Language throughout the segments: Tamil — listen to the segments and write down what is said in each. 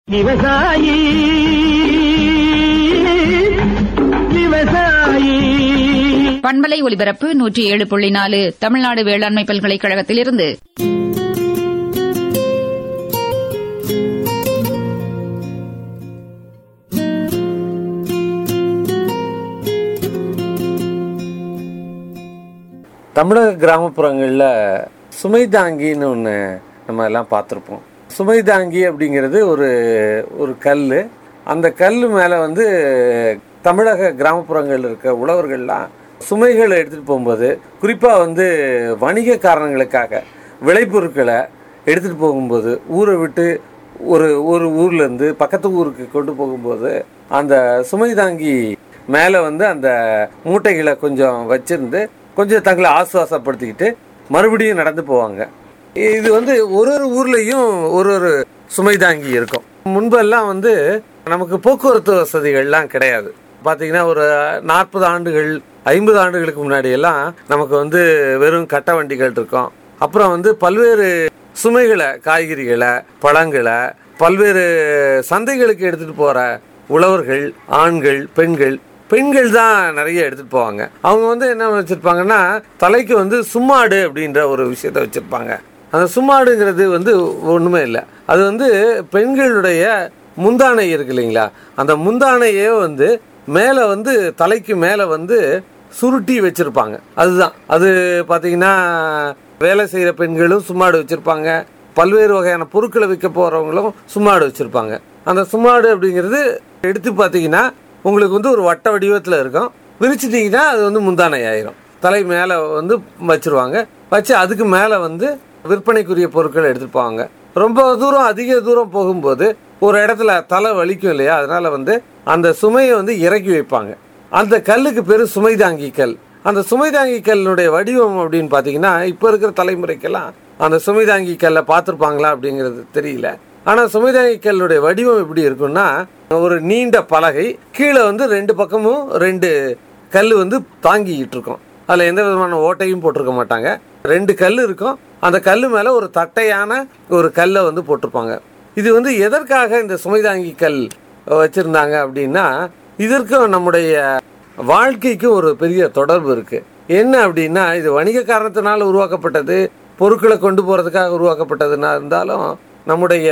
விவசாயி விவசாயி பண்பலை ஒலிபரப்பு நூற்றி ஏழு புள்ளி நாலு தமிழ்நாடு வேளாண்மை பல்கலைக்கழகத்திலிருந்து தமிழக கிராமப்புறங்களில் சுமை தாங்கின்னு ஒன்று நம்ம எல்லாம் பார்த்துருப்போம் சுமை தாங்கி அப்படிங்கிறது ஒரு ஒரு கல் அந்த கல் மேலே வந்து தமிழக கிராமப்புறங்களில் இருக்க உழவர்கள்லாம் சுமைகளை எடுத்துகிட்டு போகும்போது குறிப்பாக வந்து வணிக காரணங்களுக்காக விளைபொருட்களை எடுத்துகிட்டு போகும்போது ஊரை விட்டு ஒரு ஒரு ஊர்லேருந்து பக்கத்து ஊருக்கு கொண்டு போகும்போது அந்த சுமை தாங்கி மேலே வந்து அந்த மூட்டைகளை கொஞ்சம் வச்சிருந்து கொஞ்சம் தங்களை ஆசுவாசப்படுத்திக்கிட்டு மறுபடியும் நடந்து போவாங்க இது வந்து ஒரு ஒரு ஊர்லேயும் ஒரு ஒரு சுமை தாங்கி இருக்கும் முன்பெல்லாம் வந்து நமக்கு போக்குவரத்து வசதிகள்லாம் கிடையாது பார்த்தீங்கன்னா ஒரு நாற்பது ஆண்டுகள் ஐம்பது ஆண்டுகளுக்கு முன்னாடி எல்லாம் நமக்கு வந்து வெறும் கட்ட வண்டிகள் இருக்கும் அப்புறம் வந்து பல்வேறு சுமைகளை காய்கறிகளை பழங்களை பல்வேறு சந்தைகளுக்கு எடுத்துட்டு போற உழவர்கள் ஆண்கள் பெண்கள் பெண்கள் தான் நிறைய எடுத்துட்டு போவாங்க அவங்க வந்து என்ன வச்சிருப்பாங்கன்னா தலைக்கு வந்து சும்மாடு அப்படின்ற ஒரு விஷயத்த வச்சிருப்பாங்க அந்த சும்மாடுங்கிறது வந்து ஒண்ணுமே இல்லை அது வந்து பெண்களுடைய முந்தானை இருக்கு இல்லைங்களா அந்த முந்தானையே வந்து மேலே வந்து தலைக்கு மேலே வந்து சுருட்டி வச்சிருப்பாங்க அதுதான் அது பார்த்தீங்கன்னா வேலை செய்கிற பெண்களும் சும்மாடு வச்சிருப்பாங்க பல்வேறு வகையான பொருட்களை விற்க போகிறவங்களும் சும்மாடு வச்சிருப்பாங்க அந்த சும்மாடு அப்படிங்கிறது எடுத்து பார்த்தீங்கன்னா உங்களுக்கு வந்து ஒரு வட்ட வடிவத்தில் இருக்கும் விரிச்சிட்டிங்கன்னா அது வந்து முந்தானை ஆயிரும் தலை மேலே வந்து வச்சிருவாங்க வச்சு அதுக்கு மேலே வந்து விற்பனைக்குரிய பொருட்களை எடுத்துட்டு போவாங்க ரொம்ப தூரம் அதிக தூரம் போகும்போது ஒரு இடத்துல தலை வலிக்கும் இல்லையா அதனால வந்து அந்த சுமையை வந்து இறக்கி வைப்பாங்க அந்த கல்லுக்கு பேர் சுமை தாங்கி கல் அந்த சுமை தாங்கி கல்லுடைய வடிவம் அப்படின்னு பார்த்தீங்கன்னா இப்போ இருக்கிற தலைமுறைக்கெல்லாம் அந்த சுமை தாங்கி கல்லை பார்த்துருப்பாங்களா அப்படிங்கிறது தெரியல ஆனால் சுமை தாங்கி கல்லுடைய வடிவம் எப்படி இருக்கும்னா ஒரு நீண்ட பலகை கீழே வந்து ரெண்டு பக்கமும் ரெண்டு கல் வந்து தாங்கிக்கிட்டு இருக்கும் அதில் எந்த விதமான ஓட்டையும் போட்டிருக்க மாட்டாங்க ரெண்டு கல் இருக்கும் அந்த கல் மேலே ஒரு தட்டையான ஒரு கல்லை வந்து போட்டிருப்பாங்க இது வந்து எதற்காக இந்த சுமைதாங்கி கல் வச்சுருந்தாங்க அப்படின்னா இதற்கும் நம்முடைய வாழ்க்கைக்கும் ஒரு பெரிய தொடர்பு இருக்கு என்ன அப்படின்னா இது வணிக காரணத்தினால உருவாக்கப்பட்டது பொருட்களை கொண்டு போறதுக்காக உருவாக்கப்பட்டதுன்னா இருந்தாலும் நம்முடைய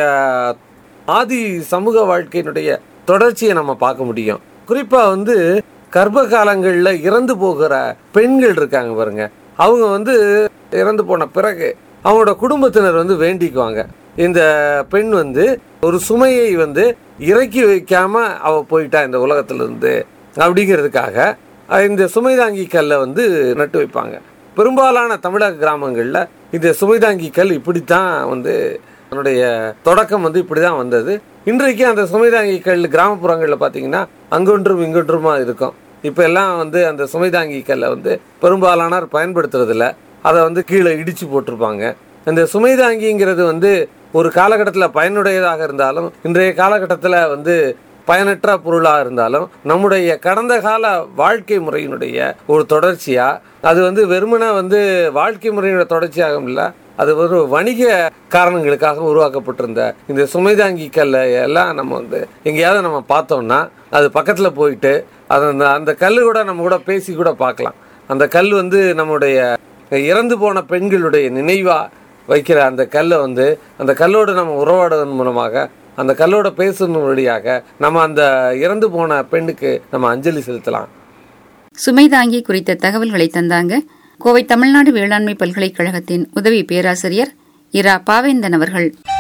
ஆதி சமூக வாழ்க்கையினுடைய தொடர்ச்சியை நம்ம பார்க்க முடியும் குறிப்பா வந்து கர்ப்ப காலங்கள்ல இறந்து போகிற பெண்கள் இருக்காங்க பாருங்க அவங்க வந்து இறந்து போன பிறகு அவங்களோட குடும்பத்தினர் வந்து வேண்டிக்குவாங்க இந்த பெண் வந்து ஒரு சுமையை வந்து இறக்கி வைக்காம அவ போயிட்டா இந்த உலகத்துல இருந்து அப்படிங்கிறதுக்காக அஹ், இந்த சுமைதாங்கி கல்லை வந்து நட்டு வைப்பாங்க பெரும்பாலான தமிழக கிராமங்கள்ல இந்த சுமைதாங்கி கல் இப்படித்தான் வந்து அதனுடைய தொடக்கம் வந்து இப்படிதான் வந்தது இன்றைக்கு அந்த சுமைதாங்கி கல் கிராமப்புறங்களில் பார்த்தீங்கன்னா அங்கொன்றும் இங்கொன்றுமா இருக்கும் இப்போ எல்லாம் வந்து அந்த சுமைதாங்கி கல்லை வந்து பெரும்பாலானோர் பயன்படுத்துறதில்ல அதை வந்து கீழே இடிச்சு போட்டிருப்பாங்க அந்த சுமைதாங்கிங்கிறது வந்து ஒரு காலகட்டத்தில் பயனுடையதாக இருந்தாலும் இன்றைய காலகட்டத்தில் வந்து பயனற்ற பொருளாக இருந்தாலும் நம்முடைய கடந்த கால வாழ்க்கை முறையினுடைய ஒரு தொடர்ச்சியா அது வந்து வெறுமனே வந்து வாழ்க்கை முறையினுடைய தொடர்ச்சியாக இல்லை அது ஒரு வணிக காரணங்களுக்காக உருவாக்கப்பட்டிருந்த இந்த சுமைதாங்கி கல்லை எல்லாம் நம்ம வந்து எங்கேயாவது நம்ம பார்த்தோம்னா அது பக்கத்தில் போயிட்டு அது அந்த அந்த கல்லு கூட நம்ம கூட பேசி கூட பார்க்கலாம் அந்த கல் வந்து நம்முடைய இறந்து போன பெண்களுடைய நினைவா வைக்கிற அந்த கல்லை வந்து அந்த கல்லோடு நம்ம உறவாடுவதன் மூலமாக அந்த கல்லோட பேசுவதன் வழியாக நம்ம அந்த இறந்து போன பெண்ணுக்கு நம்ம அஞ்சலி செலுத்தலாம் சுமைதாங்கி குறித்த தகவல்களை தந்தாங்க கோவை தமிழ்நாடு வேளாண்மை பல்கலைக்கழகத்தின் உதவி பேராசிரியர் இரா பாவேந்தன் அவர்கள்